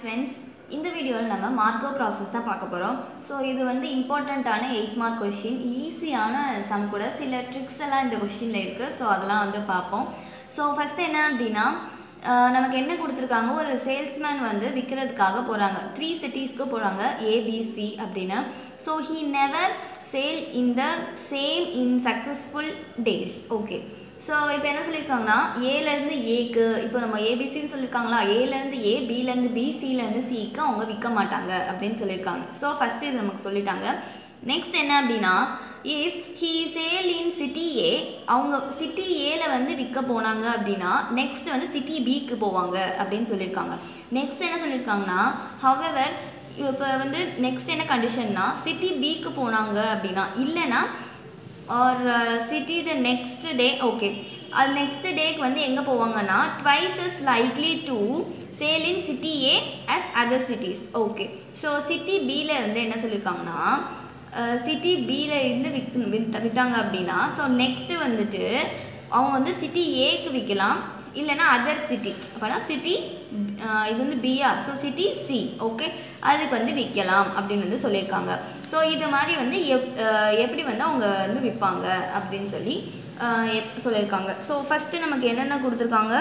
friends இந்த வீடியோவில் நம்ம மார்க்கோ ப்ராசஸ் தான் பார்க்க போகிறோம் ஸோ இது வந்து இம்பார்ட்டண்ட்டான எயிட் மார்க் கொஷின் ஈஸியான சம் கூட சில ட்ரிக்ஸ் எல்லாம் இந்த கொஷினில் இருக்குது ஸோ அதெல்லாம் வந்து பார்ப்போம் ஸோ ஃபஸ்ட்டு என்ன அப்படின்னா ஆஹ் நமக்கு என்ன கொடுத்துருக்காங்க ஒரு சேல்ஸ்மேன் வந்து விற்கிறதுக்காக போகிறாங்க த்ரீ சிட்டிஸ்க்கு போகிறாங்க ஏபிசி அப்படின்னு so he never sail in the same in successful days okay so இப்போ என்ன சொல்லியிருக்காங்கன்னா ஏலேருந்து ஏக்கு இப்போ நம்ம ஏபிசின்னு சொல்லியிருக்காங்களா ஏலேருந்து ஏ பிலேருந்து பி சிலேருந்து சிக்கு அவங்க விற்க மாட்டாங்க அப்படின்னு சொல்லியிருக்காங்க ஸோ ஃபஸ்ட்டு இது நமக்கு சொல்லிட்டாங்க நெக்ஸ்ட் என்ன அப்படின்னா if he sail in city A அவங்க சிட்டி ஏல வந்து விற்க போனாங்க அப்படின்னா நெக்ஸ்ட் வந்து சிட்டி பிக்கு போவாங்க அப்படின்னு சொல்லியிருக்காங்க நெக்ஸ்ட் என்ன சொல்லியிருக்காங்கன்னா ஹவெவர் இப்போ வந்து நெக்ஸ்ட் என்ன கண்டிஷன்னா சிட்டி பிக்கு போனாங்க அப்படின்னா இல்லைன்னா or city the next day okay அது நெக்ஸ்ட் டேக்கு வந்து எங்கே போவாங்கன்னா twice is likely to sell in city A as other cities okay so city பியில் இருந்து என்ன சொல்லியிருக்காங்கன்னா சிட்டி பியில் இருந்து விக் வித் விற்றாங்க அப்படின்னா ஸோ நெக்ஸ்ட்டு வந்துட்டு அவங்க வந்து சிட்டி ஏக்கு விற்கலாம் இல்லைன்னா அதர் சிட்டி அப்போனா சிட்டி இது வந்து B so city C okay அதுக்கு வந்து விற்கலாம் அப்படின்னு வந்து சொல்லியிருக்காங்க ஸோ இது மாதிரி வந்து எப் அஹ் எப்படி வந்து அவங்க வந்து விற்பாங்க அப்படின்னு சொல்லி அஹ் எப் சொல்லியிருக்காங்க ஸோ ஃபஸ்ட்டு நமக்கு என்னென்ன கொடுத்துருக்காங்க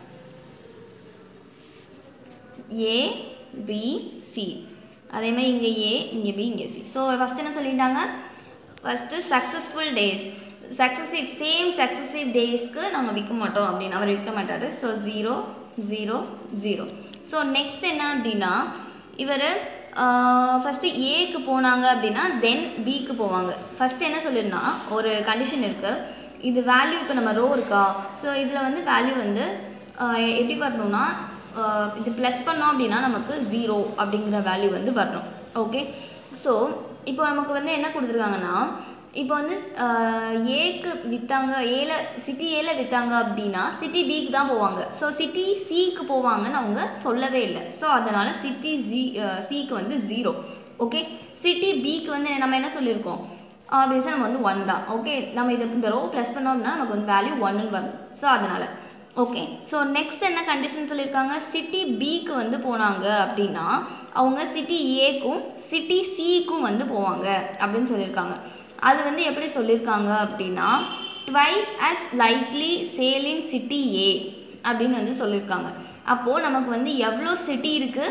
ஏ பி சி அதே மாதிரி இங்கே ஏ இங்கே பி இங்கே சி ஸோ ஃபஸ்ட் என்ன சொல்லிட்டாங்க first successful days successive same successive டேஸ்க்கு நாங்கள் விற்க மாட்டோம் அப்படின்னு அவர் விற்க மாட்டார் so zero zero zero so next என்ன அப்படின்னா இவர் ஃபஸ்ட்டு ஏக்கு போனாங்க அப்படின்னா தென் பிக்கு போவாங்க ஃபஸ்ட்டு என்ன சொல்லிருந்தா ஒரு கண்டிஷன் இருக்குது இது வேல்யூ இப்போ நம்ம ரோ இருக்கா ஸோ இதில் வந்து வேல்யூ வந்து ஆஹ் எப்படி வரணும்னா ஆஹ் இது ப்ளஸ் பண்ணோம் அப்படின்னா நமக்கு ஜீரோ அப்படிங்கிற வேல்யூ வந்து வரணும் ஓகே ஸோ இப்போ நமக்கு வந்து என்ன கொடுத்துருக்காங்கன்னா இப்போ வந்து ஏக்கு விற்றாங்க ஏல சிட்டி ஏல விற்றாங்க அப்படின்னா சிட்டி பிக்கு தான் போவாங்க ஸோ சிட்டி சிக்கு போவாங்கன்னு அவங்க சொல்லவே இல்லை ஸோ அதனால் சிட்டி ஜி சிக்கு வந்து ஜீரோ ஓகே சிட்டி பிக்கு வந்து நம்ம என்ன சொல்லியிருக்கோம் ஆப்வியஸாக நம்ம வந்து ஒன் தான் ஓகே நம்ம இது இந்த ரோ ப்ளஸ் பண்ணோம் அப்படின்னா நமக்கு வந்து வேல்யூ ஒன்னு வரும் ஸோ அதனால் ஓகே ஸோ நெக்ஸ்ட் என்ன கண்டிஷன் சொல்லியிருக்காங்க சிட்டி பிக்கு வந்து போனாங்க அப்படின்னா அவங்க சிட்டி ஏக்கும் சிட்டி சிக்கும் வந்து போவாங்க அப்படின்னு சொல்லியிருக்காங்க அது வந்து எப்படி சொல்லியிருக்காங்க அப்படின்னா twice as likely sell in city A அப்படின்னு வந்து சொல்லியிருக்காங்க அப்போது நமக்கு வந்து எவ்வளோ சிட்டி இருக்குது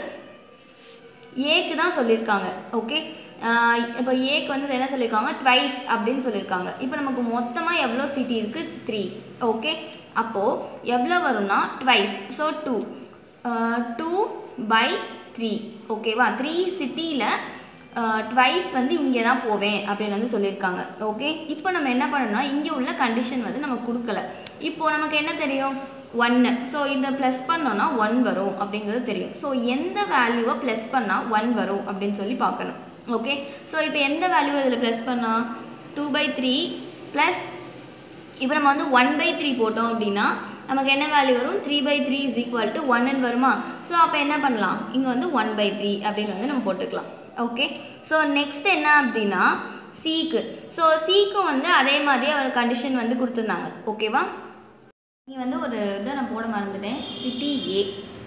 ஏக்கு தான் சொல்லியிருக்காங்க ஓகே இப்போ ஏக்கு வந்து என்ன சொல்லியிருக்காங்க ட்வைஸ் அப்படின்னு சொல்லியிருக்காங்க இப்போ நமக்கு மொத்தமாக எவ்வளோ சிட்டி இருக்குது த்ரீ ஓகே அப்போது எவ்வளோ வரும்னா twice so two two by three ஓகேவா த்ரீ சிட்டியில் ட்வைஸ் வந்து இங்கே தான் போவேன் அப்படின்னு வந்து சொல்லியிருக்காங்க ஓகே இப்போ நம்ம என்ன பண்ணணும்னா இங்கே உள்ள கண்டிஷன் வந்து நம்ம கொடுக்கல இப்போது நமக்கு என்ன தெரியும் ஒன்று ஸோ இதை ப்ளஸ் பண்ணோன்னா ஒன் வரும் அப்படிங்கிறது தெரியும் ஸோ எந்த வேல்யூவை ப்ளஸ் பண்ணால் ஒன் வரும் அப்படின்னு சொல்லி பார்க்கணும் ஓகே ஸோ இப்போ எந்த வேல்யூ இதில் ப்ளஸ் பண்ணால் டூ பை த்ரீ ப்ளஸ் இப்போ நம்ம வந்து ஒன் பை த்ரீ போட்டோம் அப்படின்னா நமக்கு என்ன வேல்யூ வரும் three by three is equal to ஒன்னு வருமா ஸோ அப்போ என்ன பண்ணலாம் இங்கே வந்து ஒன் பை த்ரீ அப்படின்னு வந்து நம்ம போட்டுக்கலாம் ஓகே ஸோ நெக்ஸ்ட் என்ன அப்படின்னா சிக்கு ஸோ சிக்கும் வந்து அதே மாதிரியே ஒரு கண்டிஷன் வந்து கொடுத்துருந்தாங்க ஓகேவா இங்கே வந்து ஒரு இதை நான் போட மறந்துட்டேன் சிட்டி ஏ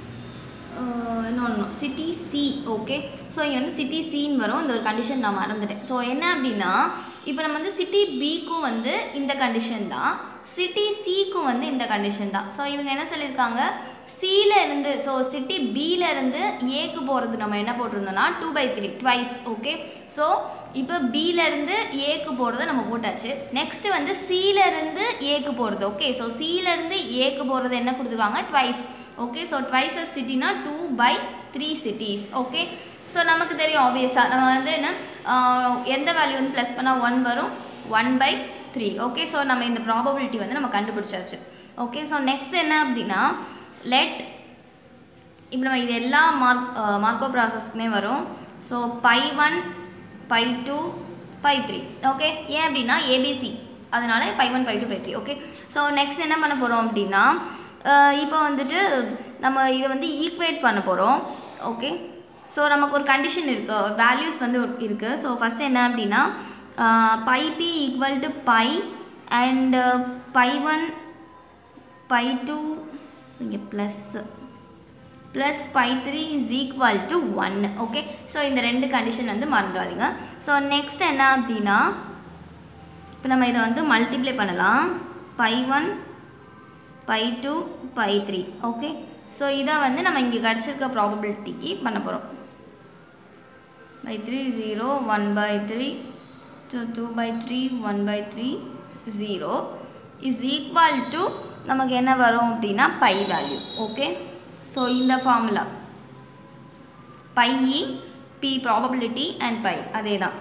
இன்னொன்று சிட்டி சி ஓகே ஸோ இங்கே வந்து சிட்டி சின்னு வரும் இந்த ஒரு கண்டிஷன் நான் மறந்துட்டேன் ஸோ என்ன அப்படின்னா இப்போ நம்ம வந்து சிட்டி பிக்கும் வந்து இந்த கண்டிஷன் தான் சிட்டி சிக்கும் வந்து இந்த கண்டிஷன் தான் ஸோ இவங்க என்ன சொல்லியிருக்காங்க சில இருந்து ஸோ சிட்டி பியில் இருந்து ஏக்கு போகிறது நம்ம என்ன போட்டிருந்தோம்னா two by three twice okay so இப்போ பியிலேருந்து ஏக்கு போகிறத நம்ம போட்டாச்சு நெக்ஸ்ட்டு வந்து சியிலேருந்து ஏக்கு போகிறது ஓகே ஸோ சியிலேருந்து ஏக்கு போகிறது என்ன கொடுத்துருக்காங்க twice okay so twice as சிட்டினா two by three cities okay so நமக்கு தெரியும் ஆப்வியஸாக நம்ம வந்து என்ன எந்த வேல்யூ வந்து ப்ளஸ் பண்ணால் ஒன் வரும் one by three okay so நம்ம இந்த ப்ராபபிலிட்டி வந்து நம்ம கண்டுபிடிச்சாச்சு ஓகே ஸோ நெக்ஸ்ட் என்ன அப்படின்னா லெட் இப்போ நம்ம இது எல்லா மார்க் மார்க்கோ ப்ராசஸ்க்குமே வரும் so pi one pi two by three okay ஏன் அப்படின்னா ஏபிசி அதனால pi one pi two by three okay so next என்ன பண்ண போகிறோம் அப்படின்னா இப்போ வந்துட்டு நம்ம இதை வந்து ஈக்குவேட் பண்ண போகிறோம் ஓகே ஸோ நமக்கு ஒரு கண்டிஷன் இருக்குது வேல்யூஸ் வந்து இருக்குது ஸோ ஃபஸ்ட் என்ன அப்படின்னா pi P equal to pi and pi one pi two இங்கே plus plus pi three is equal to one okay so இந்த ரெண்டு கண்டிஷன் வந்து மறந்துடாதீங்க ஸோ நெக்ஸ்ட் என்ன அப்படின்னா இப்போ நம்ம இதை வந்து மல்டிப்ளை பண்ணலாம் pi one pi two by three okay so இதை வந்து நம்ம இங்கே கிடச்சிருக்க ப்ராபபிலிட்டிக்கு பண்ண போகிறோம் pi three zero one by three two two by three one by three zero is equal to நமக்கு என்ன வரும் அப்படின்னா பை வேல்யூ ஓகே ஸோ இந்த formula pi P probability and pi அதே தான்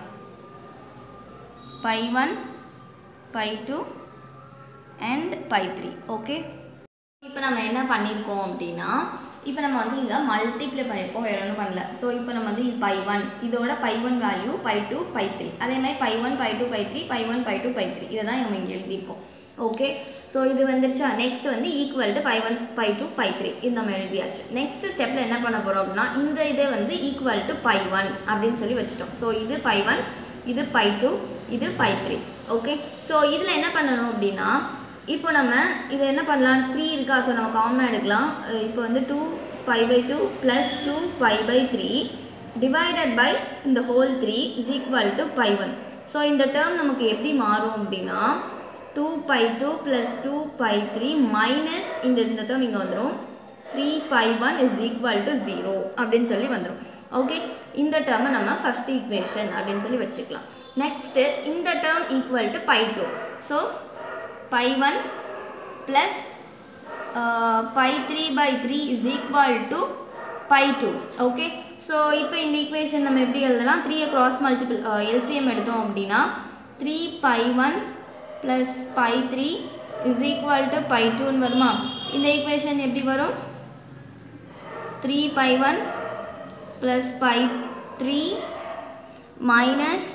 pi one pi two and pi three okay இப்போ நம்ம என்ன பண்ணியிருக்கோம் அப்படின்னா இப்போ நம்ம வந்து இங்கே மல்டிப்ளை பண்ணியிருக்கோம் வேறு ஒன்றும் பண்ணல ஸோ இப்போ நம்ம வந்து பை ஒன் இதோட pi one value pi two by three அதே மாதிரி pi one pi two by three pi one pi two by three இதை தான் நம்ம இங்கே எழுதியிருக்கோம் ஓகே ஸோ இது வந்துருச்சா நெக்ஸ்ட் வந்து equal to pi one pi two by three இது நம்ம எழுதியாச்சு நெக்ஸ்ட் ஸ்டெப்பில் என்ன பண்ண போகிறோம் அப்படின்னா இந்த இதை வந்து ஈக்குவல் டு பை ஒன் அப்படின்னு சொல்லி வச்சுட்டோம் ஸோ இது பை ஒன் இது பை டூ இது பை த்ரீ ஓகே ஸோ இதில் என்ன பண்ணணும் அப்படின்னா இப்போ நம்ம இதை என்ன பண்ணலாம் த்ரீ இருக்கா ஸோ நம்ம காமனாக எடுக்கலாம் அஹ் இப்போ வந்து two pi pi two plus two pi pi three divided by இந்த whole three is equal to pi one so இந்த டேர்ம் நமக்கு எப்படி மாறும் அப்படின்னா two pi two plus two by three minus இந்த இந்த டேர்ம் இங்கே வந்துடும் three pi one is equal to zero அப்படின்னு சொல்லி வந்துடும் ஓகே இந்த டேர்மை நம்ம ஃபஸ்ட் ஈக்குவேஷன் அப்படின்னு சொல்லி வச்சுக்கலாம் நெக்ஸ்ட்டு இந்த term equal to pi two so pi one plus pi three by three is equal to pi two okay so இப்போ இந்த ஈக்குவேஷன் நம்ம எப்படி எழுதலாம் த்ரீயை கிராஸ் மல்டிபிள் எல்சிஎம் எடுத்தோம் அப்படின்னா three pi one plus pi three is equal to pi டூன்னு வருமா இந்த ஈக்குவேஷன் எப்படி வரும் three pi one plus pi three minus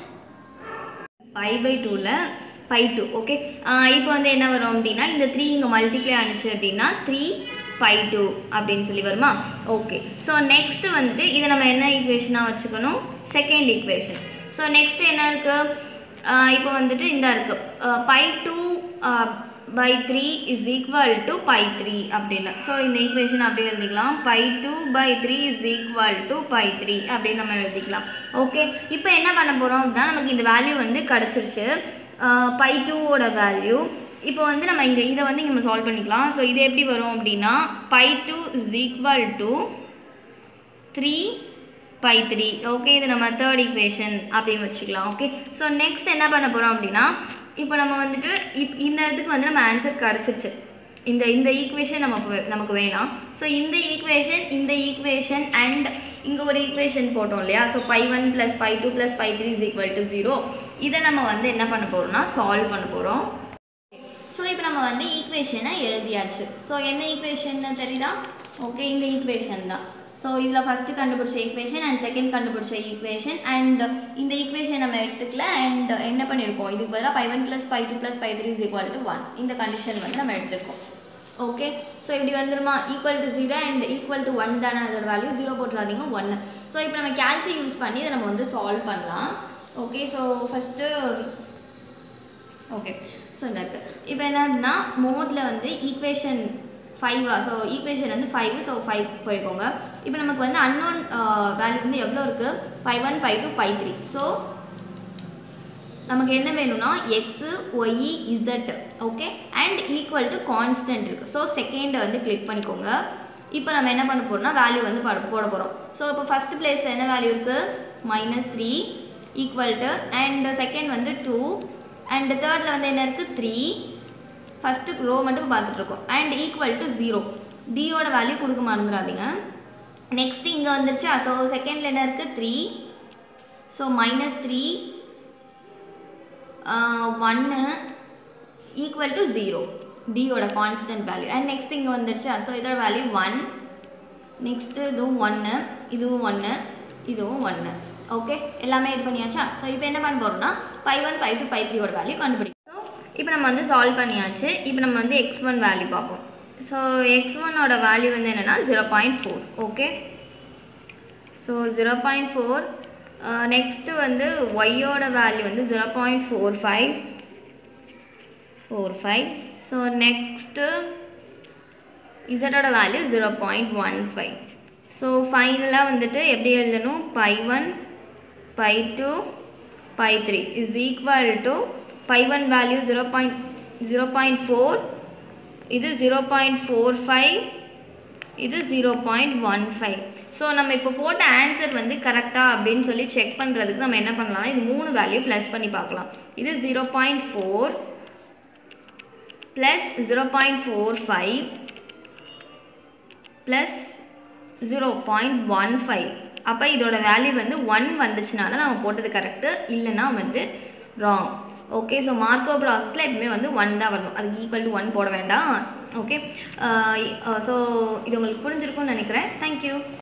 pi pi டூவில் பை டூ ஓகே இப்போ வந்து என்ன வரும் அப்படின்னா இந்த த்ரீ இங்கே மல்டிப்ளை ஆனிச்சு அப்படின்னா த்ரீ பை டூ அப்படின்னு சொல்லி வருமா ஓகே ஸோ நெக்ஸ்ட்டு வந்துட்டு இதை நம்ம என்ன ஈக்குவேஷனாக வச்சுக்கணும் செகண்ட் ஈக்குவேஷன் ஸோ நெக்ஸ்ட் என்ன இருக்குது இப்போ வந்துட்டு இந்த இருக்குது pi two by three is equal to pi three அப்படின்னு ஸோ இந்த ஈக்குவேஷன் அப்படியே எழுதிக்கலாம் pi two by three is equal to pi three அப்படின்னு நம்ம எழுதிக்கலாம் ஓகே இப்போ என்ன பண்ண போகிறோம் அப்படின்னா நமக்கு இந்த வேல்யூ வந்து கிடச்சிருச்சு பை டூவோட வேல்யூ இப்போ வந்து நம்ம இங்கே இதை வந்து இங்கே நம்ம சால்வ் பண்ணிக்கலாம் ஸோ இது எப்படி வரும் அப்படின்னா pi two is equal to three by three okay இது நம்ம தேர்ட் ஈக்குவேஷன் அப்படின்னு வச்சுக்கலாம் ஓகே ஸோ நெக்ஸ்ட் என்ன பண்ண போகிறோம் அப்படின்னா இப்போ நம்ம வந்துட்டு இப் இந்த இதுக்கு வந்து நம்ம ஆன்சர் கிடச்சிருச்சு இந்த இந்த ஈக்குவேஷன் நம்ம வே- நமக்கு வேணாம் ஸோ இந்த ஈக்குவேஷன் இந்த ஈக்குவேஷன் அண்ட் இங்கே ஒரு ஈக்குவேஷன் போட்டோம் இல்லையா so pi one plus pi two plus pi three is equal to zero இதை நம்ம வந்து என்ன பண்ண போகிறோம்னா சால்வ் பண்ண போகிறோம் ஸோ இப்போ நம்ம வந்து ஈக்குவேஷனை எழுதியாச்சு ஸோ என்ன ஈக்குவேஷன்னு தெரியுதா ஓகே இந்த ஈக்குவேஷன் தான் ஸோ இதில் ஃபஸ்ட்டு கண்டுபிடிச்ச ஈக்குவேஷன் அண்ட் செகண்ட் கண்டுபிடிச்ச ஈக்குவேஷன் அண்ட் இந்த ஈக்குவேஷன் நம்ம எடுத்துக்கல அண்ட் என்ன பண்ணியிருக்கோம் இதுக்கு பதிலாக pi one plus pi two plus pi three is equal to one இந்த கண்டிஷன் வந்து நம்ம எடுத்துருக்கோம் ஓகே ஸோ இப்படி வந்துருமா equal to zero and equal to one தானே அதோட வேல்யூ ஜீரோ போட்டுறாதீங்க ஒன்று ஸோ இப்போ நம்ம கேல்சி யூஸ் பண்ணி இதை நம்ம வந்து சால்வ் பண்ணலாம் okay so first okay so இந்த இருக்கு இப்போ என்னன்னா மோடில் வந்து ஈக்குவேஷன் ஃபைவா ஸோ ஈக்குவேஷன் வந்து ஃபைவ் ஸோ ஃபைவ் போய்க்கோங்க இப்போ நமக்கு வந்து அன்னோன் வேல்யூ வந்து எவ்வளோ இருக்குது five one five two five three so நமக்கு என்ன வேணும்னா X Y Z okay and equal to constant இருக்குது ஸோ செகண்டை வந்து கிளிக் பண்ணிக்கோங்க இப்போ நம்ம என்ன பண்ண போகிறோம்னா வேல்யூ வந்து போட போட போகிறோம் ஸோ இப்போ ஃபஸ்ட் பிளேஸில் என்ன வேல்யூ இருக்குது minus three equal to and second வந்து டூ அண்ட் தேர்டில் வந்து என்ன இருக்குது த்ரீ ஃபஸ்ட்டு ரோ மட்டும் பார்த்துட்ருக்கோம் அண்ட் ஈக்குவல் டு ஜீரோ டியோட வேல்யூ கொடுக்க மறந்துடாதீங்க நெக்ஸ்ட் இங்கே வந்துருச்சா ஸோ செகண்டில் என்ன இருக்குது த்ரீ ஸோ மைனஸ் த்ரீ ஒன்று ஈக்குவல் டு ஜீரோ டியோட கான்ஸ்டன்ட் வேல்யூ அண்ட் நெக்ஸ்ட் இங்கே வந்துருச்சா ஸோ இதோட வேல்யூ ஒன் நெக்ஸ்ட்டு இதுவும் ஒன்று இதுவும் ஒன்று இதுவும் ஒன்று ஓகே எல்லாமே இது பண்ணியாச்சா ஸோ இப்போ என்ன பண்ண போகிறோம்னா pi one pi two pi த்ரீயோட வேல்யூ கண்டுபிடிக்கும் ஸோ இப்போ நம்ம வந்து சால்வ் பண்ணியாச்சு இப்போ நம்ம வந்து எக்ஸ் ஒன் வேல்யூ பார்ப்போம் ஸோ எக்ஸ் ஒன்னோட வேல்யூ வந்து என்னென்னா zero point four okay so zero point four next வந்து ஒய்யோட வேல்யூ வந்து zero point four five four five so next இசட்டோட value zero point one five so ஃபைனலாக வந்துட்டு எப்படி எழுதணும் pi one pi two by three is equal to pi one value zero point zero point four இது zero point four five இது zero point one five so நம்ம இப்போ போட்ட answer வந்து கரெக்டாக அப்படின்னு சொல்லி செக் பண்ணுறதுக்கு நம்ம என்ன பண்ணலாம்னா இது மூணு வேல்யூ ப்ளஸ் பண்ணி பார்க்கலாம் இது zero point four plus zero point four five plus zero point one five அப்போ இதோட வேல்யூ வந்து ஒன் வந்துச்சுன்னா தான் நம்ம போட்டது கரெக்டு இல்லைன்னா வந்து ராங் ஓகே ஸோ மார்க்கோ ப்ராசஸில் எப்பவுமே வந்து ஒன் தான் வரணும் அதுக்கு ஈக்குவல் டு ஒன் போட வேண்டாம் ஓகே ஸோ இது உங்களுக்கு புரிஞ்சிருக்கும்னு நினைக்கிறேன் தேங்க்யூ